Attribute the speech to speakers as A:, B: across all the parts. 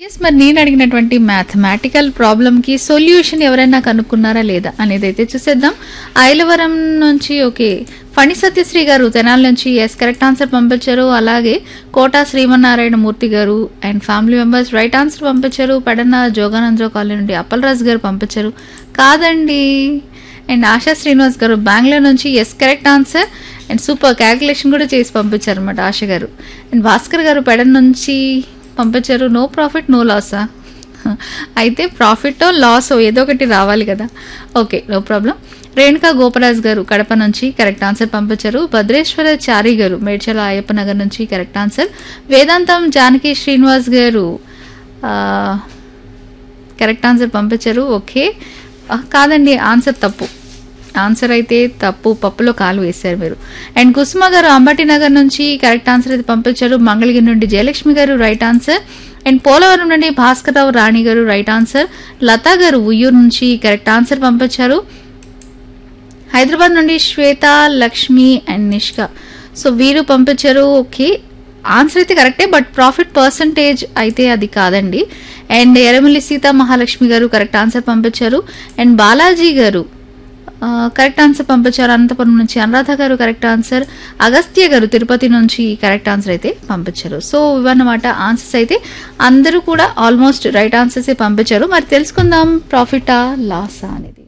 A: yes మరి నేను అడిగినటువంటి మ్యాథమెటికల్ ప్రాబ్లమ్కి సొల్యూషన్ ఎవరైనా కనుక్కున్నారా లేదా అనేది అయితే చూసేద్దాం ఐలవరం నుంచి ఓకే ఫణి సత్యశ్రీ గారు తెనాల నుంచి ఎస్ కరెక్ట్ ఆన్సర్ పంపించారు అలాగే కోటా శ్రీమన్నారాయణ మూర్తి గారు and family members right answer పంపించారు పెడన్న జోగానందరావు కాలనీ నుండి అప్పలరాజు గారు పంపించారు కాదండి అండ్ ఆశా శ్రీనివాస్ గారు బెంగళూరు నుంచి yes correct answer and super calculation కూడా చేసి పంపించారు అనమాట ఆశ గారు అండ్ భాస్కర్ గారు పెడన్ నుంచి పంపించారు నో ప్రాఫిట్ నో లాసా అయితే ప్రాఫిట్ లాస్ ఏదో ఒకటి రావాలి కదా okay no problem Renuka Goparaj గారు కడప నుంచి కరెక్ట్ ఆన్సర్ పంపించారు భద్రేశ్వర చారి గారు మేడ్చల అయ్యప్ప నగర్ నుంచి కరెక్ట్ ఆన్సర్ వేదాంతం జానకి శ్రీనివాస్ గారు ఆ, కరెక్ట్ ఆన్సర్ పంపించారు ఓకే ఆ, కాదండి ఆన్సర్ తప్పు ఆన్సర్ అయితే తప్పు పప్పులో కాలు వేశారు మీరు అండ్ కుసుమ గారు అంబటి నగర్ నుంచి కరెక్ట్ ఆన్సర్ అయితే పంపించారు మంగళగిరి నుండి జయలక్ష్మి గారు రైట్ ఆన్సర్ అండ్ పోలవరం నుండి భాస్కరరావు రాణి గారు రైట్ ఆన్సర్ లతా గారు ఉయ్యూరు నుంచి కరెక్ట్ ఆన్సర్ పంపించారు హైదరాబాద్ నుండి శ్వేత లక్ష్మి అండ్ నిష్క సో వీరు పంపించారు ఓకే ఆన్సర్ అయితే కరెక్టే బట్ ప్రాఫిట్ పర్సంటేజ్ అయితే అది కాదండి అండ్ ఎరమల్లి సీతా మహాలక్ష్మి గారు కరెక్ట్ ఆన్సర్ పంపించారు అండ్ బాలాజీ గారు ఆ, కరెక్ట్ ఆన్సర్ పంపించారు అనంతపురం నుంచి అనురాధ గారు కరెక్ట్ ఆన్సర్ అగస్త్య గారు తిరుపతి నుంచి కరెక్ట్ ఆన్సర్ అయితే పంపించారు సో ఇవన్నమాట ఆన్సర్స్ అయితే అందరూ కూడా ఆల్మోస్ట్ రైట్ ఆన్సర్స్ పంపించారు మరి తెలుసుకుందాం ప్రాఫిటా లాసా అనేది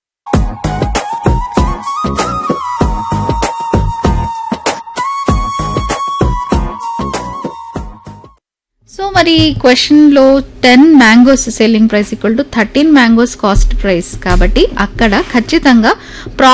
A: సో మరి క్వశ్చన్లో ten mangoes selling price equal to thirteen mangoes cost price కాబట్టి అక్కడ ఖచ్చితంగా